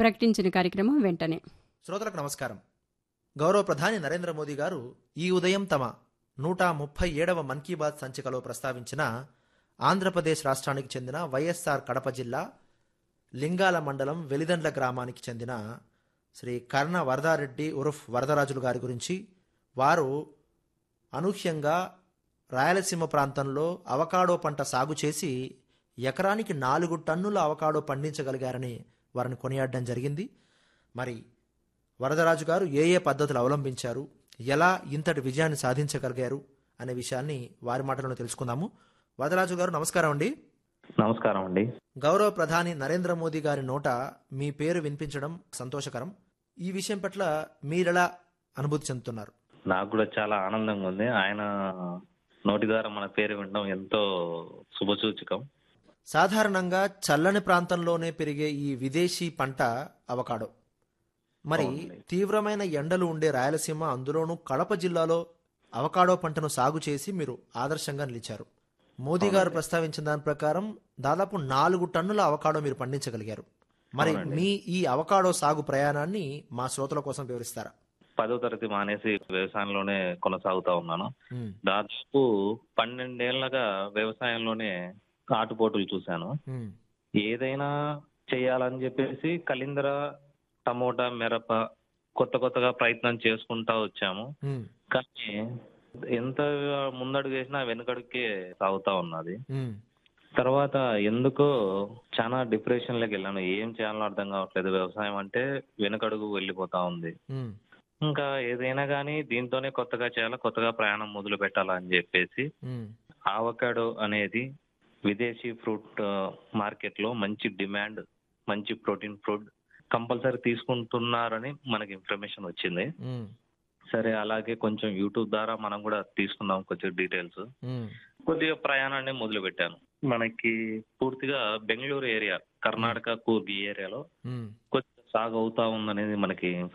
ప్రకటించిన కార్యక్రమం వెంటనే శ్రోతలకు నమస్కారం గౌరవ ప్రధాని నరేంద్ర మోదీ గారు ఈ ఉదయం తమ నూట ముప్పై ఏడవ మన్ కీ బాత్ సంచికలో ప్రస్తావించిన ఆంధ్రప్రదేశ్ రాష్ట్రానికి చెందిన వైఎస్ఆర్ కడప జిల్లా లింగాల మండలం వెలిదండ్ల గ్రామానికి చెందిన శ్రీ కర్ణ వరదారెడ్డి ఉరుఫ్ వరదరాజులు గారి గురించి వారు అనూహ్యంగా రాయలసీమ ప్రాంతంలో అవకాడో పంట సాగు చేసి ఎకరానికి నాలుగు టన్నుల అవకాడో పండించగలిగారని వారిని కొనియాడడం జరిగింది మరి వరదరాజు గారు ఏ ఏ పద్ధతులు అవలంబించారు ఎలా ఇంతటి విజయాన్ని సాధించగలిగారు అనే విషయాన్ని వారి మాటలను తెలుసుకుందాము వరదరాజు గారు నమస్కారం అండి నమస్కారం అండి గౌరవ ప్రధాని నరేంద్ర మోదీ గారి నోట మీ పేరు వినిపించడం సంతోషకరం ఈ విషయం పట్ల మీరెలా అనుభూతి చెందుతున్నారు నాకు కూడా చాలా ఆనందంగా ఉంది ఆయన నోటి ద్వారా మన పేరు వినడం ఎంతో శుభసూచకం సాధారణంగా చల్లని ప్రాంతంలోనే పెరిగే ఈ విదేశీ పంట అవకాడో మరి అవునండి. తీవ్రమైన ఎండలు ఉండే రాయలసీమ అందులోనూ కడప జిల్లాలో అవకాడో పంటను సాగు చేసి మీరు ఆదర్శంగా నిలిచారు మోదీ గారు అవునండి. ప్రస్తావించిన దాని ప్రకారం దాదాపు నాలుగు టన్నుల అవకాడో మీరు పండించగలిగారు మరి అవునండి. మీ ఈ అవకాడో సాగు ప్రయాణాన్ని మా శ్రోతల కోసం వివరిస్తారా పదో తరగతి మానేసి వ్యవసాయంలోనే కొనసాగుతా ఉన్నాను ఉమ్, దాదాపు పన్నెండేళ్లగా వ్యవసాయంలోనే ఆటుపోటులు చూశాను ఉమ్, ఏదైనా చేయాలని చెప్పేసి కలిందర టమోటా మిరప కొత్త కొత్తగా ప్రయత్నం చేసుకుంటా వచ్చాము ఉమ్, కానీ ఎంత ముందడుగు వేసినా వెనుకడుకే సాగుతా ఉన్నది ఉమ్, తర్వాత ఎందుకో చాలా డిప్రెషన్ లోకి వెళ్ళాను ఏం చేయాలో అర్థం కావట్లేదు వ్యవసాయం అంటే వెనుకడుగు వెళ్ళిపోతా ఉంది ఉమ్, ఇంకా ఏదైనా కానీ దీంతోనే కొత్తగా చేయాలా కొత్తగా ప్రయాణం మొదలు పెట్టాలా అని చెప్పేసి ఉమ్, ఆవకాడో అనేది విదేశీ ఫ్రూట్ మార్కెట్ లో మంచి డిమాండ్ మంచి ప్రోటీన్ ఫుడ్ కంపల్సరీ తీసుకుంటున్నారని మనకి ఇన్ఫర్మేషన్ వచ్చింది ఉమ్, సరే అలాగే కొంచెం యూట్యూబ్ ద్వారా మనం కూడా తీసుకుందాం కొంచెం డీటెయిల్స్ ఉమ్, కొద్దిగా ప్రయాణాన్ని మొదలు పెట్టాను మనకి పూర్తిగా బెంగళూరు ఏరియా కర్ణాటక కూర్గ్ ఈ ఏరియాలో ఉమ్. కొద్దిగా సాగు అవుతా ఉందనేది మనకి